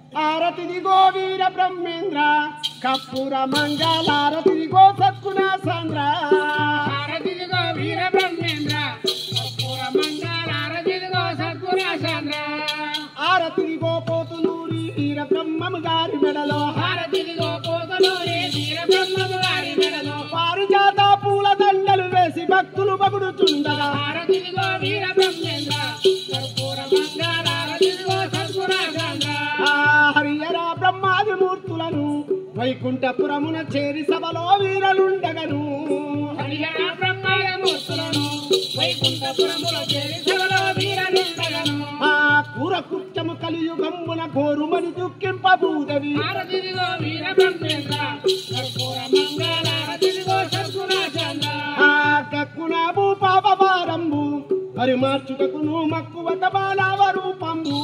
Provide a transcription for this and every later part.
ఆరతిదిగో వీర బ్రహ్మేంద్ర కప్పుర మంగళారతిదిగో సత్కుణ సాంద్ర ఆరతిదిగో వీర బ్రహ్మేంద్ర కర్పూర మంగళ ఆరతిదిగో సద్గుణ చంద్ర ఆరతిదిగో పోతులూరి వీర బ్రహ్మము గారి మెడలో ఆరతిదిగో పోతలూరి వీర బ్రహ్మము గారి మెడలో పారిజాత పూల దండలు వేసి భక్తులు బగుడుచుండగా ఆరతిదిగో వీర బ్రహ్మేంద్ర కర్పూర మంగళ ఆరతిదిగో సద్గుణ చంద్ర ఆ హరియర బ్రహ్మాది మూర్తులను వైకుంఠపురమున చేరి సభలో వీరలుండగను హరిహర బ్రహ్మాయ మూర్తులను వైకుంఠపురములో చేరి సభలో వీరనుండగను ఆ కూర కృత్యము కలియుగంబున ఘోరుమని దుఃఖింపబూదవి ఆరతిదిగో వీర బ్రహ్మేంద్ర కర్పూర మంగళ ఆరతిదిగో సద్గుణ చంద్ర ఆ కక్కున భూపాపవారంబు మరి మార్చుటకును మక్కువత బాలావ రూపంబు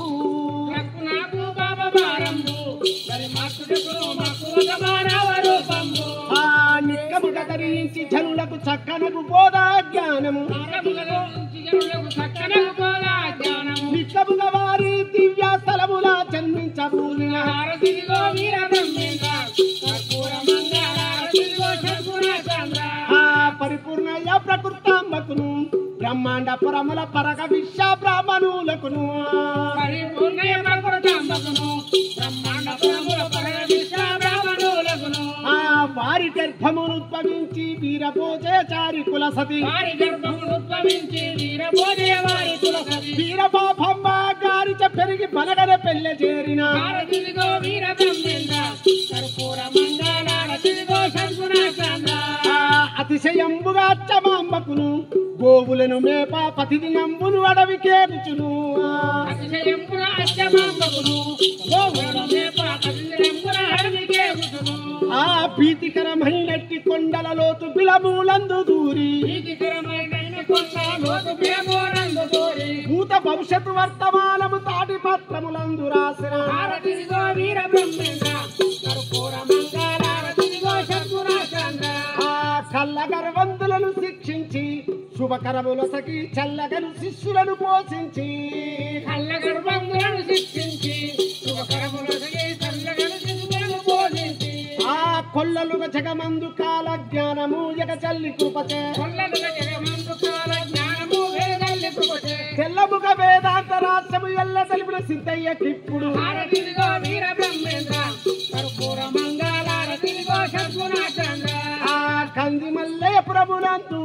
నాకు బాబా భారంబు మరి మాకుడుకు మాకు మానవ రూపంబు ఆ నిక్కముగ ధరించి జనులకు చక్కనకు బోధా జ్ఞానము ఆరములలో నుంచి జనులకు చక్కనకు పోలా జ్ఞానము నిక్కముగ వారి దివ్య స్థలముల జన్మించబూలిన ఆరతిదిగో వీర బ్రహ్మేంద్ర కర్పూర మంగళ ఆరతిదిగో సద్గుణ చంద్ర ఆ పరిపూర్ణయ్య ప్రకృతాంబకును బ్రహ్మాండ పురముల పరగ విశ్వ బ్రాహ్మణులకును పరిపూర్ణయ ప్రకృతాంబకును బ్రహ్మాండ పురముల పరగ విశ్వ బ్రాహ్మణులకును ఆ వారి గర్భమును ఉద్భవించి వీరభోజచారి కుల సతి వారి గర్భమును ఉద్భవించి వీరభోజయ వారి కులసతి వీరబాబమ్మ గారిచ పెరిగి బలగన పెళ్ళె చేరిన ఆరతిదిగో వీర బ్రహ్మేంద్ర కర్పూర మంగళ ఆరతిదిగో సద్గుణ చంద్ర ఆ అతిశయంబుగా అచ్చమాంబకును గోవులను మేప పతిది నంబును అడవికేరుచును అతిశయంపున అష్టమాంబకును గోవుల మేప కదిలిరంపున అడవికే గుతును ఆ భీతికరమైనట్టి కొండల లోతు బిలమూలందు దూరి ప్రీతికరమైన కొండ లోతు పేమోరందు కోరి భూత భవిష్యత్తు వర్తమానము తాటి పత్రములందు రాసిన ఆరతిదిగో వీర బ్రహ్మేంద్ర కర్పూర మంగళ ఆరతిదిగో సద్గుణ చంద్ర ఆ కళ్ళగరవంతులను శిక్షించి శుభకరముల సఖి చల్లగను శిష్యులను పోషించి కళ్ళ గర్భంగులను శిక్షించి శుభకరములసగి చల్లగను శిశువులను బోధించి ఆ కొల్లలుగా జగమందు కాల జ్ఞానము ఎగ చల్లి కృపచే కొల్లలుగా జగమందు కాల జ్ఞానము వేదల్లి కృపచే తెల్లముగ వేదాంత రాష్ట్రము ఎల్ల తెలిపిన సిద్ధయ్య కిప్పుడు ఆరతిదిగో వీర బ్రహ్మేంద్ర కర్పూర మంగళ ఆరతిదిగో సద్గుణ చంద్ర ఆ కంది మల్లయ్య ప్రభునందు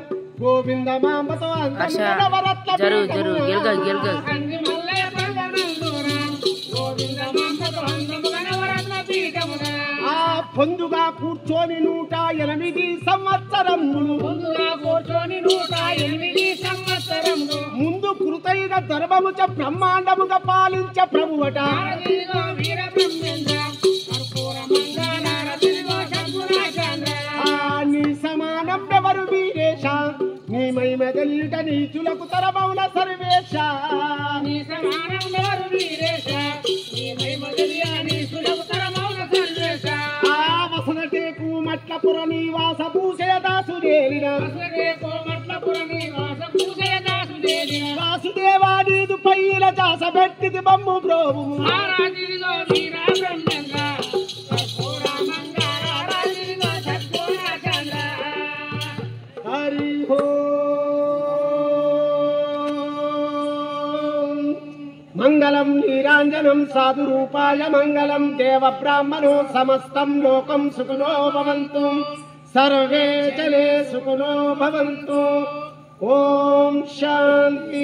గోవింద మాంబతో హర్ష, జరుగు, జరుగు, గెలుక, గెలుక. కంది మల్లయ్య పల్లనందున గోవింద మంపతో అందముగ నవరత్న పీఠమున ఆ పొందుగా కూర్చొని నూట ఎనిమిది సంవత్సరములు ముందుగా కూర్చొని నూట ఎనిమిది సంవత్సరములు ముందు కృతయుగ ధర్మముచ బ్రహ్మాండముగా పాలించ ప్రభువట ఆరతిదిగో వీర బ్రహ్మేంద్ర కర్పూర మంగళ ఆరతిదిగో సద్గుణ చంద్ర ఆ నీ సమానం ఎవరు వీరేశ నీ మహిమ తెలియట నీచులకు తరమౌల సర్వేశ నీ సమానం నోరు వీరేశ నీ మహిమ తెలియ నీ సులభతరమౌన సర్వేశ ఆ వసనటేకు మట్లపుర నివాస భూషయ దాసుదేవిన అసలే కోమట్లపుర నివాస పూజయ దాసుదేవిన వాసుదేవా నీదు పైల చాస పెట్టిది బమ్ము బ్రోవు ఆరాధిదిగో వీర బ్రహ్మేంద్ర కర్పూర మంగళ ఆరాధిదిగో సద్గుణ చంద్ర హరి మంగళం నీరాంజనం సాధు రూపాయ మంగళం దేవ బ్రాహ్మణో సమస్తం లోకం సుఖినో భవంతు సర్వే జనే సుఖినో భవంతు ఓం శాంతి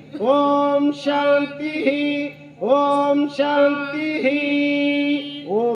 ఓం శాంతి ఓం శాంతి ఓం